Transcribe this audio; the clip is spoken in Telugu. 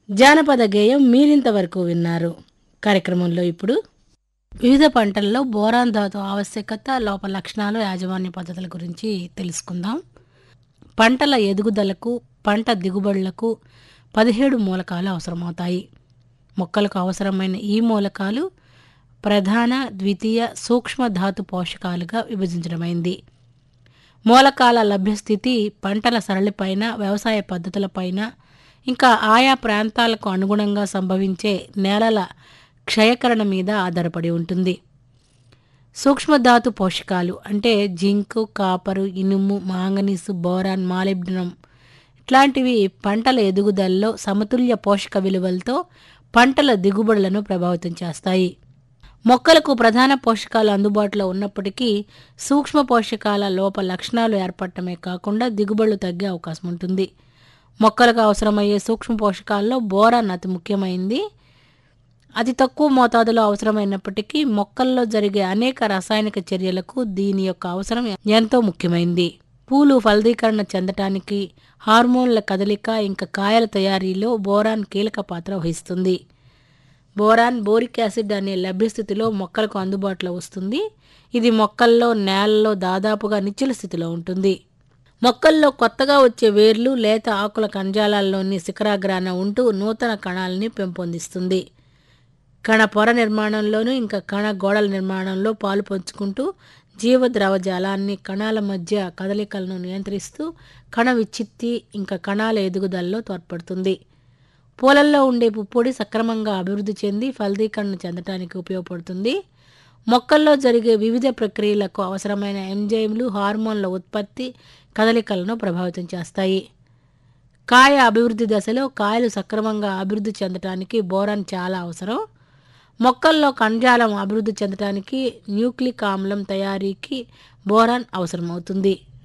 జానపద గేయం మీరింతవరకు విన్నారు కార్యక్రమంలో ఇప్పుడు వివిధ పంటల్లో బోరాన్ ధాతు ఆవశ్యకత లోప లక్షణాలు యాజమాన్య పద్ధతుల గురించి తెలుసుకుందాం పంటల ఎదుగుదలకు పంట దిగుబడులకు పదిహేడు మూలకాలు అవసరమవుతాయి మొక్కలకు అవసరమైన ఈ మూలకాలు ప్రధాన ద్వితీయ సూక్ష్మ ధాతు పోషకాలుగా విభజించడమైంది మూలకాల లభ్యస్థితి పంటల సరళిపైన వ్యవసాయ పద్ధతులపైన ఇంకా ఆయా ప్రాంతాలకు అనుగుణంగా సంభవించే నేలల క్షయకరణ మీద ఆధారపడి ఉంటుంది సూక్ష్మధాతు పోషకాలు అంటే జింకు కాపరు ఇనుము మాంగనీసు బోరాన్ మాలిబ్డినం ఇట్లాంటివి పంటల ఎదుగుదలలో సమతుల్య పోషక విలువలతో పంటల దిగుబడులను ప్రభావితం చేస్తాయి మొక్కలకు ప్రధాన పోషకాలు అందుబాటులో ఉన్నప్పటికీ సూక్ష్మ పోషకాల లోప లక్షణాలు ఏర్పడటమే కాకుండా దిగుబడులు తగ్గే అవకాశం ఉంటుంది మొక్కలకు అవసరమయ్యే సూక్ష్మ పోషకాల్లో బోరాన్ అతి ముఖ్యమైంది అతి తక్కువ మోతాదులో అవసరమైనప్పటికీ మొక్కల్లో జరిగే అనేక రసాయనిక చర్యలకు దీని యొక్క అవసరం ఎంతో ముఖ్యమైంది పూలు ఫలదీకరణ చెందటానికి హార్మోన్ల కదలిక ఇంకా కాయల తయారీలో బోరాన్ కీలక పాత్ర వహిస్తుంది బోరాన్ బోరిక్ యాసిడ్ అనే లభ్యస్థితిలో మొక్కలకు అందుబాటులో వస్తుంది ఇది మొక్కల్లో నేలలో దాదాపుగా నిశ్చల స్థితిలో ఉంటుంది మొక్కల్లో కొత్తగా వచ్చే వేర్లు లేత ఆకుల కణజాలాల్లోని శిఖరాగ్రాన ఉంటూ నూతన కణాలని పెంపొందిస్తుంది కణ పొర నిర్మాణంలోనూ ఇంకా కణ గోడల నిర్మాణంలో పాలు పంచుకుంటూ జీవద్రవ జాలాన్ని కణాల మధ్య కదలికలను నియంత్రిస్తూ కణ విచ్చిత్తి ఇంకా కణాల ఎదుగుదలలో తోడ్పడుతుంది పూలల్లో ఉండే పుప్పొడి సక్రమంగా అభివృద్ధి చెంది ఫలదీకరణ చెందటానికి ఉపయోగపడుతుంది మొక్కల్లో జరిగే వివిధ ప్రక్రియలకు అవసరమైన ఎంజైమ్లు హార్మోన్ల ఉత్పత్తి కదలికలను ప్రభావితం చేస్తాయి కాయ అభివృద్ధి దశలో కాయలు సక్రమంగా అభివృద్ధి చెందటానికి బోరాన్ చాలా అవసరం మొక్కల్లో కణజాలం అభివృద్ధి చెందటానికి న్యూక్లిక్ ఆమ్లం తయారీకి బోరాన్ అవసరమవుతుంది